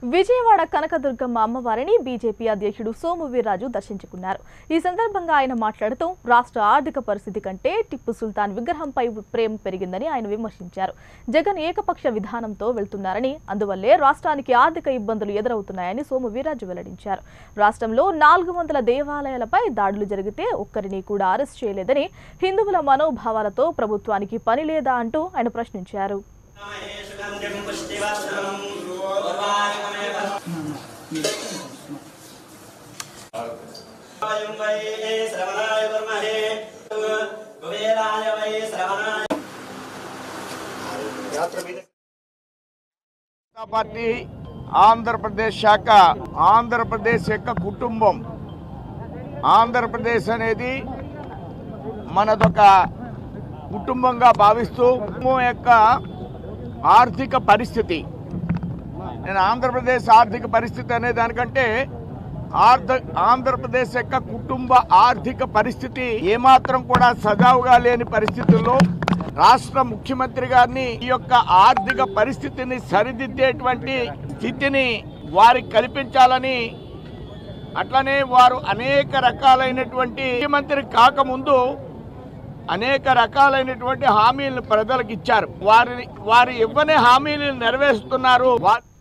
విజయవాడ కనకదుర్గమ్మ అమ్మవారిని బీజేపీ అధ్యక్షుడు సోము వీర్రాజు దర్శించుకున్నారు ఈ సందర్భంగా ఆయన మాట్లాడుతూ రాష్ట్ర ఆర్థిక పరిస్థితి కంటే టిప్పు సుల్తాన్ విగ్రహంపై ప్రేమ పెరిగిందని ఆయన విమర్శించారు జగన్ ఏకపక్ష విధానంతో వెళ్తున్నారని అందువల్లే రాష్ట్రానికి ఆర్థిక ఇబ్బందులు ఎదురవుతున్నాయని సోము వీర్రాజు వెల్లడించారు రాష్ట్రంలో నాలుగు వందల దేవాలయాలపై దాడులు జరిగితే ఒక్కరిని కూడా అరెస్ట్ చేయలేదని హిందువుల మనోభావాలతో ప్రభుత్వానికి పని లేదా అంటూ ఆయన ప్రశ్నించారు వాయం వై శ్రవణాయ వర్మహే కుబేరాయ వై శ్రవణాయ జనతా పార్టీ ఆంధ్రప్రదేశ్ శాఖ ఆంధ్రప్రదేశ్ యొక్క కుటుంబం ఆంధ్రప్రదేశ్ అనేది మనదొక కుటుంబంగా భావిస్తూ కుటుంబం యొక్క ఆర్థిక పరిస్థితి నేను ఆంధ్రప్రదేశ్ ఆర్థిక పరిస్థితి అనే దానికంటే ఆర్థ ఆంధ్రప్రదేశ్ యొక్క కుటుంబ ఆర్థిక పరిస్థితి ఏమాత్రం కూడా సజావుగా లేని పరిస్థితుల్లో రాష్ట్ర ముఖ్యమంత్రి గారిని ఈ యొక్క ఆర్థిక పరిస్థితిని సరిదిద్దేటువంటి స్థితిని వారికి కల్పించాలని అట్లనే వారు అనేక రకాలైనటువంటి ముఖ్యమంత్రి కాకముందు అనేక రకాలైనటువంటి హామీలను ప్రజలకు ఇచ్చారు వారిని వారు ఇవ్వని హామీలను నెరవేరుస్తున్నారు వా-